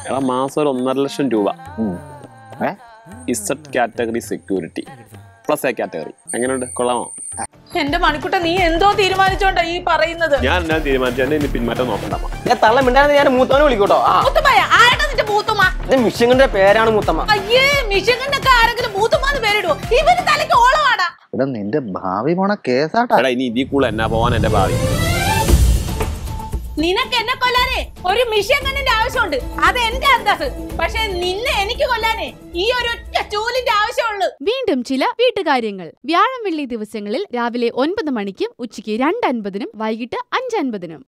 എടാ മാസം ഒരു ഒന്നര ലക്ഷം രൂപ ഉം. ഏ? Z category security plus A category എങ്ങനെയുണ്ട് കൊള്ളാമോ എന്റെ മണിക്കുട്ട നീ എന്തോ തീരുമാനിച്ചോണ്ടാ ഈ പറയുന്നത് ഞാൻ എന്നാ തീരുമാനിച്ചു എന്നെ ഇനി പിന്മാറ്റം നോക്കണ്ട ഞാൻ തള്ള മിണ്ടാതെ ഞാൻ മൂത്തവനെ വിളിക്കൂട്ടോ ആ മൂത്തുമ്മയ ആരാ നിന്റെ മൂത്തുമ്മ ഇത് മിഷ്യങ്ങളുടെ പേരാണ് മൂത്തമ്മ അയ്യേ മിഷികണ്ടൊക്കെ ആരെങ്കിലും മൂത്തുമ്മാന്ന് പേരിടുവോ ഇവന് തലയ്ക്ക് ഓളമാടാ ഇവിടെ നിന്റെ ഭാവി പോണ കേസാട്ടാ എടാ ഇനി ഇതിൽ കൂടുതൽ എന്നാ പോവാൻ എന്റെ ഭാവി നിനക്ക് എന്നെ കൊല്ലാനേ ഒരു മിഷ്യൻ കണ്ണിന്റെ ആവശ്യമുണ്ട് അത് എന്റെ അന്തസ് പക്ഷെ നിന്നെ എനിക്ക് കൊല്ലാനേ ഈ ഒരു ഒറ്റ ചൂലിന്റെ ആവശ്യമുള്ളൂ വീണ്ടും ചില വീട്ടുകാര്യങ്ങൾ വ്യാഴം വെള്ളി ദിവസങ്ങളിൽ രാവിലെ ഒൻപത് മണിക്കും ഉച്ചയ്ക്ക് രണ്ട് അൻപതിനും വൈകിട്ട് അഞ്ച് അൻപതിനും